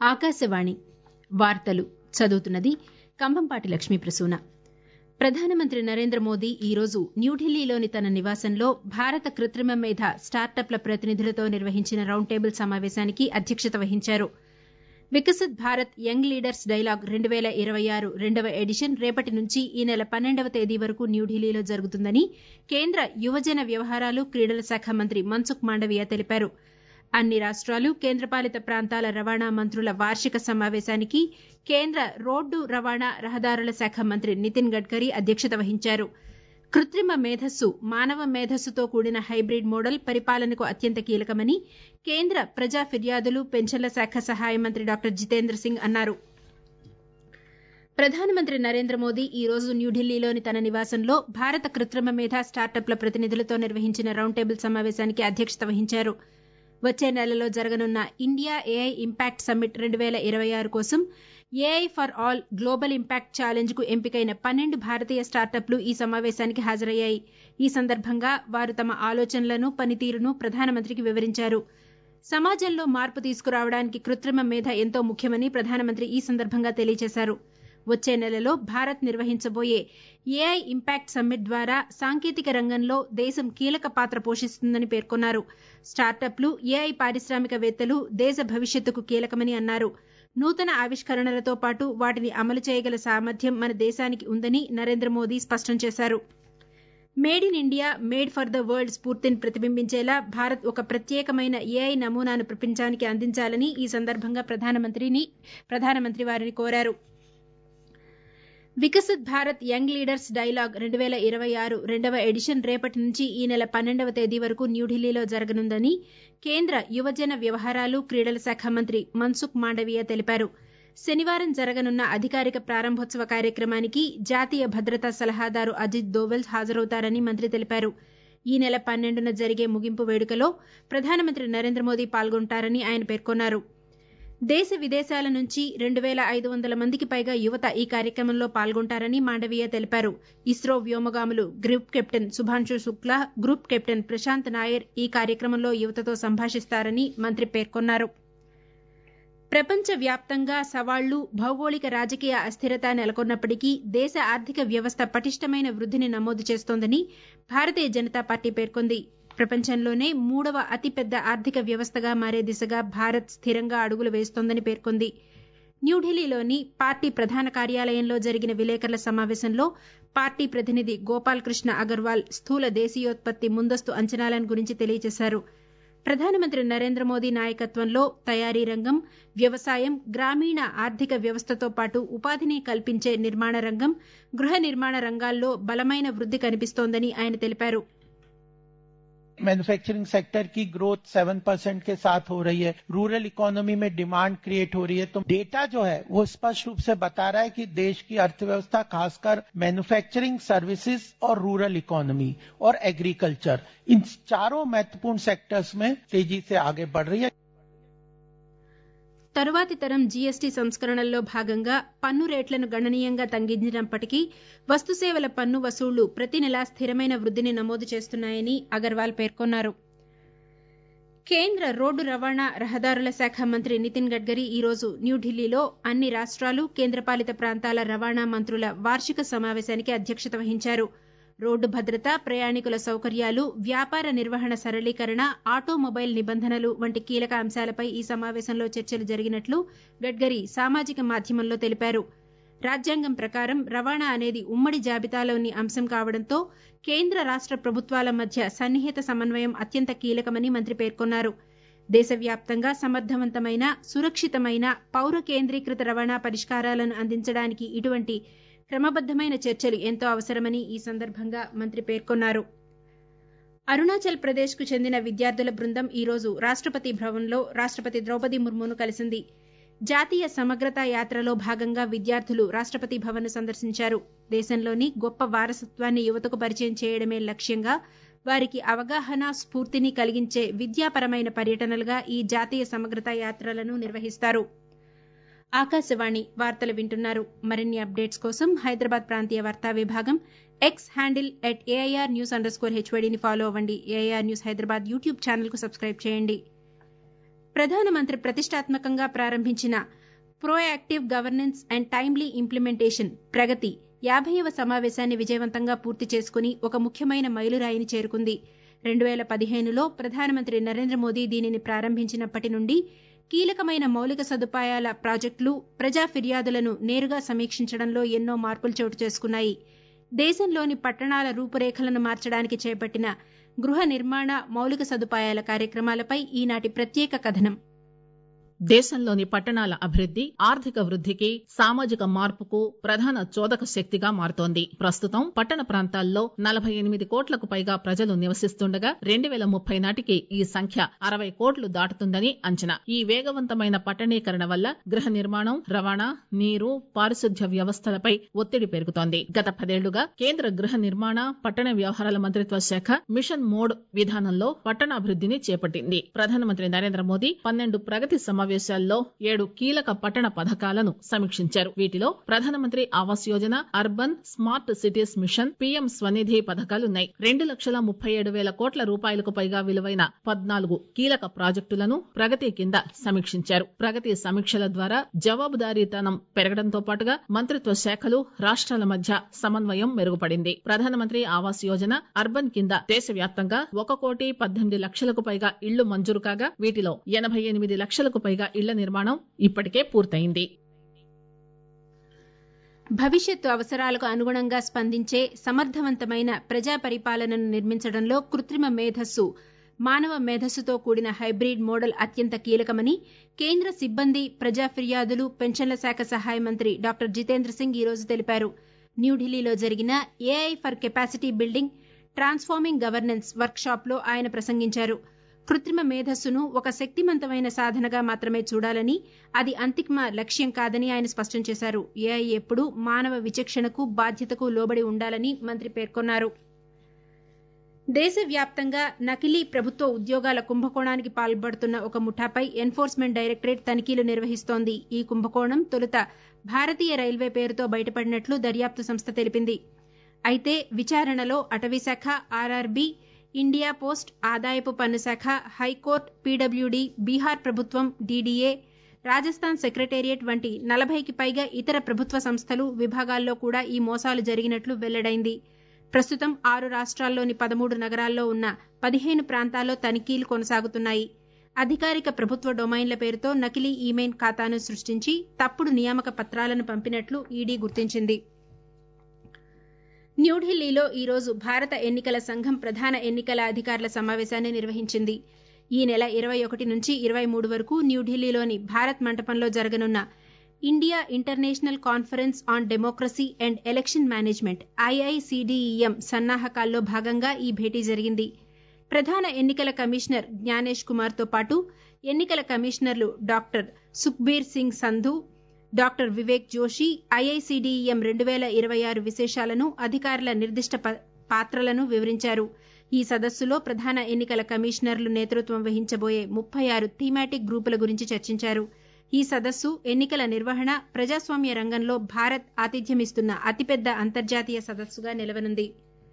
ఆకాశవాణి వార్తలు చదువుతున్నది కంభంపాటి లక్ష్మీ ప్రసూన ప్రధానమంత్రి నరేంద్ర మోదీ ఈరోజు న్యూఢిల్లీలోని తన నివాసంలో భారత కృత్రిమ మేధ స్టార్టప్ల ప్రతినిధులతో నిర్వహించిన రౌండ్ టేబుల్ సమావేశానికి అధ్యక్షత వహించారు Viksit Bharat young leaders dialogue రెండు పేల ఇరవై ఆరు రెండవ ఎడిషన్ రేపటి నుంచి ఈ నెల పన్నెండవ తేదీ వరకు న్యూఢిల్లీలో జరుగుతుందని కేంద్ర యువజన వ్యవహారాలు క్రీడల శాఖ మంత్రి మన్సుఖ్ మాండవీయ తెలిపారు అన్ని రాష్టాలు కేంద్రపాలిత ప్రాంతాల రవాణా మంత్రుల వార్షిక సమావేశానికి కేంద్ర రోడ్డు రవాణా రహదారుల శాఖ మంత్రి నితిన్ గడ్కరీ అధ్యక్షత వహించారు కృత్రిమ మేధస్సు మానవ మేధస్సుతో కూడిన హైబ్రిడ్ మోడల్ పరిపాలనకు అత్యంత కీలకమని కేంద్ర ప్రజా ఫిర్యాదులు పెన్షన్ల శాఖ సహాయ మంత్రి డాక్టర్ జితేంద్ర సింగ్ అన్నారు ప్రధానమంత్రి నరేంద్ర మోదీ ఈ రోజు న్యూఢిల్లీలోని తన నివాసంలో భారత కృత్రిమ మేధ స్టార్టప్ల ప్రతినిధులతో నిర్వహించిన రౌండ్ టేబుల్ సమావేశానికి అధ్యక్షత వహించారు వచ్చే నెలలో జరగనున్న ఇండియా ఏఐ ఇంపాక్ట్ సమ్మిట్ రెండు పేల ఇరవై ఆరు కోసం AI for all global impact challenge కు ఎంపికైన పన్నెండు భారతీయ స్టార్టప్లు ఈ సమావేశానికి హాజరయ్యాయి ఈ సందర్భంగా వారు తమ ఆలోచనలను పనితీరును ప్రధానమంత్రికి వివరించారు సమాజంలో మార్పు తీసుకురావడానికి కృత్రిమ మేధ ఎంతో ముఖ్యమని ప్రధానమంత్రి ఈ సందర్భంగా తెలియజేశారు వచ్చే నెలలో భారత్ నిర్వహించబోయే ఏఐ ఇంపాక్ట్ సమ్మిట్ ద్వారా సాంకేతిక రంగంలో దేశం కీలక పాత్ర పోషిస్తుందని పేర్కొన్నారు స్టార్టప్లు ఏఐ పారిశ్రామికవేత్తలు దేశ భవిష్యత్తుకు కీలకమని అన్నారు నూతన ఆవిష్కరణలతో పాటు వాటిని అమలు చేయగల సామర్థ్యం మన దేశానికి ఉందని నరేంద్ర మోదీ స్పష్టం చేశారు made in India made for the world స్ఫూర్తిని ప్రతిబింబించేలా భారత్ ఒక ప్రత్యేకమైన ఏఐ నమూనాను ప్రపంచానికి అందించాలని ఈ సందర్భంగా ప్రధానమంత్రిని ప్రధానమంత్రి వారిని కోరారు Viksit Bharat young leaders dialogue రెండు పేల ఇరవై ఆరు రెండవ ఎడిషన్ రేపటి నుంచి ఈ నెల పన్నెండవ తేదీ వరకు న్యూఢిల్లీలో జరగనుందని కేంద్ర యువజన వ్యవహారాలు క్రీడల శాఖ మంత్రి మన్సుఖ్ మాండవీయ తెలిపారు శనివారం జరగనున్న అధికారిక ప్రారంభోత్సవ కార్యక్రమానికి జాతీయ భద్రతా సలహాదారు అజిత్ దోవెల్ హాజరవుతారని మంత్రి తెలిపారు ఈ నెల పన్నెండున జరిగే ముగింపు వేడుకలో ప్రధానమంత్రి నరేంద్ర మోదీ పాల్గొంటారని ఆయన పేర్కొన్నారు దేశ విదేశాల నుంచి రెండు పేల ఐదు వందల మందికి పైగా యువత ఈ కార్యక్రమంలో పాల్గొంటారని మాండవీయ తెలిపారు ఇస్రో వ్యోమగాములు group captain Shubhanshu Shukla group captain Prashant Nair ఈ కార్యక్రమంలో యువతతో సంభాషిస్తారని మంత్రి పేర్కొన్నారు ప్రపంచ వ్యాప్తంగా సవాళ్లు భౌగోళిక రాజకీయ అస్థిరత నెలకొన్నప్పటికీ దేశ ఆర్థిక వ్యవస్థ పటిష్టమైన వృద్దిని నమోదు చేస్తోందని భారతీయ జనతా పార్టీ పేర్కొంది ప్రపంచంలోనే మూడవ అతిపెద్ద ఆర్థిక వ్యవస్థగా మారే దిశగా భారత్ స్థిరంగా అడుగులు వేస్తోందని పేర్కొంది న్యూఢిల్లీలోని పార్టీ ప్రధాన కార్యాలయంలో జరిగిన విలేకరుల సమావేశంలో పార్టీ ప్రతినిధి గోపాల్ కృష్ణ అగర్వాల్ స్థూల దేశీయోత్పత్తి ముందస్తు అంచనాలను గురించి తెలియజేశారు ప్రధానమంత్రి నరేంద్ర మోదీ నాయకత్వంలో తయారీ రంగం వ్యవసాయం గ్రామీణ ఆర్థిక వ్యవస్థతో పాటు ఉపాధిని కల్పించే నిర్మాణ రంగం గృహ నిర్మాణ రంగాల్లో బలమైన వృద్ది కనిపిస్తోందని ఆయన తెలిపారు मैन्युफैक्चरिंग सेक्टर की ग्रोथ सेवन परसेंट के साथ हो रही है रूरल इकोनॉमी में डिमांड क्रिएट हो रही है तो डेटा जो है वो स्पष्ट रूप से बता रहा है कि देश की अर्थव्यवस्था खासकर मैन्युफैक्चरिंग सर्विसेज और रूरल इकोनॉमी और एग्रीकल्चर इन चारों महत्वपूर्ण सेक्टर्स में तेजी से आगे बढ़ रही है తరువాతి తరం జీఎస్టీ సంస్కరణల్లో భాగంగా పన్ను రేట్లను గణనీయంగా తగ్గించినప్పటికీ వస్తుసేవల పన్ను వసూళ్లు ప్రతి నెలా స్థిరమైన వృద్దిని నమోదు చేస్తున్నాయని అగర్వాల్ పేర్కొన్నారు కేంద్ర రోడ్డు రవాణా రహదారుల శాఖ మంత్రి నితిన్ గడ్కరీ ఈ రోజు న్యూఢిల్లీలో అన్ని రాష్టాలు కేంద్రపాలిత ప్రాంతాల రవాణా మంత్రుల వార్షిక సమావేశానికి అధ్యక్షత వహించారు రోడ్డు భద్రత ప్రయాణికుల సౌకర్యాలు వ్యాపార నిర్వహణ సరళీకరణ ఆటోమొబైల్ నిబంధనలు వంటి కీలక అంశాలపై ఈ సమావేశంలో చర్చలు జరిగినట్లు గడ్కరీ సామాజిక మాధ్యమంలో తెలిపారు రాజ్యాంగం ప్రకారం రవాణా అనేది ఉమ్మడి జాబితాలోని అంశం కావడంతో కేంద్ర రాష్ట ప్రభుత్వాల మధ్య సన్నిహిత సమన్వయం అత్యంత కీలకమని మంత్రి పేర్కొన్నారు దేశవ్యాప్తంగా సమర్థవంతమైన సురక్షితమైన పౌర కేంద్రీకృత రవాణా పరిష్కారాలను అందించడానికి ఇటువంటి క్రమబద్దమైన చర్చలు ఎంతో అవసరమని ఈ సందర్భంగా మంత్రి పేర్కొన్నారు అరుణాచల్ ప్రదేశ్ కు చెందిన విద్యార్థుల బృందం ఈ రోజు రాష్టపతి భవన్లో రాష్టపతి ద్రౌపది ముర్మును కలిసింది జాతీయ సమగ్రతా యాత్రలో భాగంగా విద్యార్థులు రాష్టపతి భవన్ సందర్శించారు దేశంలోని గొప్ప వారసత్వాన్ని యువతకు పరిచయం చేయడమే లక్ష్యంగా వారికి అవగాహన స్ఫూర్తిని కలిగించే విద్యాపరమైన పర్యటనలుగా ఈ జాతీయ సమగ్రతా యాత్రలను నిర్వహిస్తారు ఆకాశవాణి వార్తలు వింటున్నారు మరిన్ని అప్డేట్స్ కోసం హైదరాబాద్ ప్రాంతీయ వార్తా విభాగం X handle at AIR news underscore హెచ్వైడీని ఫాలో అవ్వండి AIR news Hyderabad YouTube channel కు సబ్స్క్రైబ్ చేయండి ప్రధానమంత్రి ప్రతిష్టాత్మకంగా ప్రారంభించిన proactive governance and timely implementation Pragati యాభైవ సమావేశాన్ని విజయవంతంగా పూర్తి చేసుకుని ఒక ముఖ్యమైన మైలురాయిని చేరుకుంది రెండు వేల పదిహేనులో ప్రధానమంత్రి నరేంద్ర మోదీ దీనిని ప్రారంభించినప్పటి నుండి కీలకమైన మౌలిక సదుపాయాల ప్రాజెక్టులు ప్రజా ఫిర్యాదులను నేరుగా సమీక్షించడంలో ఎన్నో మార్పులు చోటు చేసుకున్నాయి దేశంలోని పట్టణాల రూపురేఖలను మార్చడానికి చేపట్టిన గృహ నిర్మాణ మౌలిక సదుపాయాల కార్యక్రమాలపై ఈనాటి ప్రత్యేక కథనం దేశంలోని పట్టణాల అభివృద్ది ఆర్థిక వృద్దికి సామాజిక మార్పుకు ప్రధాన చోదక శక్తిగా మారుతోంది ప్రస్తుతం పట్టణ ప్రాంతాల్లో నలభై ఎనిమిది కోట్లకు పైగా ప్రజలు నివసిస్తుండగా రెండు వేల ముప్పై నాటికి ఈ సంఖ్య అరవై కోట్లు దాటుతుందని అంచనా ఈ వేగవంతమైన పట్టణీకరణ వల్ల గృహ నిర్మాణం రవాణా నీరు పారిశుద్ధ్య వ్యవస్థలపై ఒత్తిడి పెరుగుతోంది గత పదేళ్లుగా కేంద్ర గృహ నిర్మాణ పట్టణ వ్యవహారాల మంత్రిత్వ శాఖ మిషన్ మోడ్ విధానంలో పట్టణాభివృద్దిని చేపట్టింది ప్రధానమంత్రి నరేంద్ర మోదీ పన్నెండు ప్రగతి సమావేశాలు సమావేశాల్లో ఏడు కీలక పట్టణ పథకాలను సమీక్షించారు వీటిలో Pradhan Mantri Awas Yojana urban smart cities mission PM Svanidhi పథకాలున్నాయి రెండు లక్షల ముప్పై ఏడు వేల కోట్ల రూపాయలకు పైగా విలువైన పద్నాలుగు కీలక ప్రాజెక్టులను ప్రగతి కింద సమీక్షించారు ప్రగతి సమీక్షల ద్వారా జవాబుదారీతనం పెరగడంతో పాటుగా మంత్రిత్వ శాఖలు రాష్ట్రాల మధ్య సమన్వయం మెరుగుపడింది ప్రధానమంత్రి ఆవాస్ యోజన అర్బన్ కింద దేశవ్యాప్తంగా ఒక కోటి పద్దెనిమిది లక్షలకు పైగా ఇళ్లు మంజూరు కాగా వీటిలో ఎనభై ఎనిమిది లక్షలకు పైగా ఇళ్ల నిర్మాణం ఇప్పటికే పూర్తయింది భవిష్యత్తు అవసరాలకు అనుగుణంగా స్పందించే సమర్థవంతమైన ప్రజా పరిపాలనను నిర్మించడంలో కృత్రిమ మేధస్సు మానవ మేధస్సుతో కూడిన హైబ్రిడ్ మోడల్ అత్యంత కీలకమని కేంద్ర సిబ్బంది ప్రజా ఫిర్యాదులు పెన్షన్ల శాఖ సహాయ మంత్రి డాక్టర్ జితేంద్ర సింగ్ ఈరోజు తెలిపారు న్యూఢిల్లీలో జరిగిన AI for capacity building transforming governance వర్క్షాప్లో ఆయన ప్రసంగించారు కృత్రిమ మేధస్సును ఒక శక్తివంతమైన సాధనగా మాత్రమే చూడాలని అది అంతిమ లక్ష్యం కాదని ఆయన స్పష్టం చేశారు ఏఐ ఎప్పుడూ మానవ విచక్షణకు బాధ్యతకు లోబడి ఉండాలని మంత్రి పేర్కొన్నారు దేశవ్యాప్తంగా నకిలీ ప్రభుత్వ ఉద్యోగాల కుంభకోణానికి పాల్పడుతున్న ఒక ముఠాపై ఎన్ఫోర్స్మెంట్ డైరెక్టరేట్ తనిఖీలు నిర్వహిస్తోంది ఈ కుంభకోణం తొలుత భారతీయ రైల్వే పేరుతో బయటపడినట్లు దర్యాప్తు సంస్థ తెలిపింది అయితే విచారణలో అటవీశాఖ ఆర్ఆర్బీ ఇండియా పోస్ట్ ఆదాయపు పన్ను శాఖ హైకోర్టు పీడబ్ల్యూడీ బీహార్ ప్రభుత్వం డీడీఏ రాజస్థాన్ సెక్రటేరియట్ వంటి నలభైకి పైగా ఇతర ప్రభుత్వ సంస్థలు విభాగాల్లో కూడా ఈ మోసాలు జరిగినట్లు వెల్లడైంది ప్రస్తుతం ఆరు రాష్ట్రాల్లోని పదమూడు నగరాల్లో ఉన్న పదిహేను ప్రాంతాల్లో తనిఖీలు కొనసాగుతున్నాయి అధికారిక ప్రభుత్వ డొమైన్ల పేరుతో నకిలీ ఈమెయిల్ ఖాతాను సృష్టించి తప్పుడు నియామక పత్రాలను పంపినట్లు ఈడీ గుర్తించింది న్యూఢిల్లీలో ఈరోజు భారత ఎన్నికల సంఘం ప్రధాన ఎన్నికల అధికారుల సమావేశాన్ని నిర్వహించింది ఈ నెల ఇరవై ఒకటి నుంచి ఇరవై మూడు వరకు న్యూఢిల్లీలోని భారత్ మంటపంలో జరగనున్న India international conference on democracy and election management IICDEM సన్నాహకాల్లో భాగంగా ఈ భేటీ జరిగింది ప్రధాన ఎన్నికల కమిషనర్ జ్ఞానేష్ కుమార్తో పాటు ఎన్నికల కమిషనర్లు doctor Sukhbir Singh Sandhu doctor Vivek Joshi IICDEM రెండు వేల ఇరవై ఆరు విశేషాలను అధికారుల నిర్దిష్ట పాత్రలను వివరించారు ఈ సదస్సులో ప్రధాన ఎన్నికల కమిషనర్లు నేతృత్వం వహించబోయే ముప్పై ఆరు థీమాటిక్ గ్రూపుల గురించి చర్చించారు ఈ సదస్సు ఎన్నికల నిర్వహణ ప్రజాస్వామ్య రంగంలో భారత్ ఆతిథ్యమిస్తున్న అతిపెద్ద అంతర్జాతీయ సదస్సుగా నిలవనుంది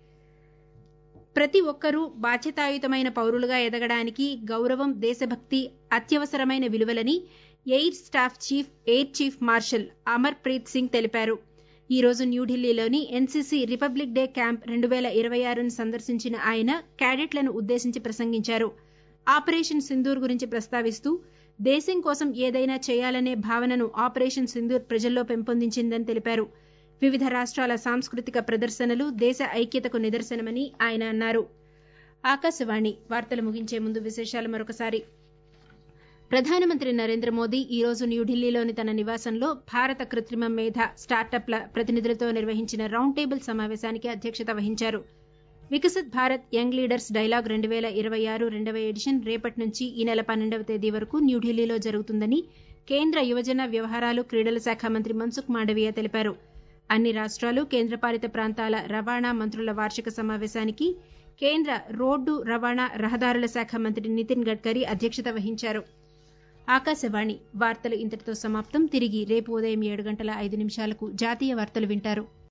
ప్రతి ఒక్కరూ బాధ్యతాయుతమైన పౌరులుగా ఎదగడానికి గౌరవం దేశభక్తి అత్యవసరమైన విలువలని air staff chief air chief marshal Amar Preet Singh తెలిపారు ఈ రోజు న్యూఢిల్లీలోని ఎన్సీసీ రిపబ్లిక్ డే క్యాంప్ రెండు వేల ఇరవై ఆరును సందర్శించిన ఆయన క్యాడెట్లను ఉద్దేశించి ప్రసంగించారు ఆపరేషన్ సింధూర్ గురించి ప్రస్తావిస్తూ దేశం కోసం ఏదైనా చేయాలనే భావనను ఆపరేషన్ సింధూర్ ప్రజల్లో పెంపొందించిందని తెలిపారు వివిధ రాష్ట్రాల సాంస్కృతిక ప్రదర్శనలు దేశ ఐక్యతకు నిదర్శనమని ఆయన అన్నారు ఆకాశవాణి వార్తలు ముగించే ముందు విశేషాలు మరొకసారి ప్రధానమంత్రి నరేంద్ర మోదీ ఈ రోజు న్యూఢిల్లీలోని తన నివాసంలో భారత కృత్రిమ మేధ స్టార్టప్ల ప్రతినిధులతో నిర్వహించిన రౌండ్ టేబుల్ సమావేశానికి అధ్యక్షత వహించారు Viksit Bharat young leaders dialogue రెండు వేల ఇరవై ఆరు రెండవ ఎడిషన్ రేపటి నుంచి ఈ నెల పన్నెండవ తేదీ వరకు న్యూఢిల్లీలో జరుగుతుందని కేంద్ర యువజన వ్యవహారాలు క్రీడల శాఖ మంత్రి మన్సుఖ్ మాండవీయ తెలిపారు అన్ని రాష్ట్రాలు కేంద్రపాలిత ప్రాంతాల రవాణా మంత్రుల వార్షిక సమావేశానికి కేంద్ర రోడ్డు రవాణా రహదారుల శాఖ మంత్రి నితిన్ గడ్కరీ అధ్యక్షత వహించారు ఆకాశవాణి వార్తలు ఇంతటితో సమాప్తం తిరిగి రేపు ఉదయం ఏడు గంటల ఐదు నిమిషాలకు జాతీయ వార్తలు వింటారు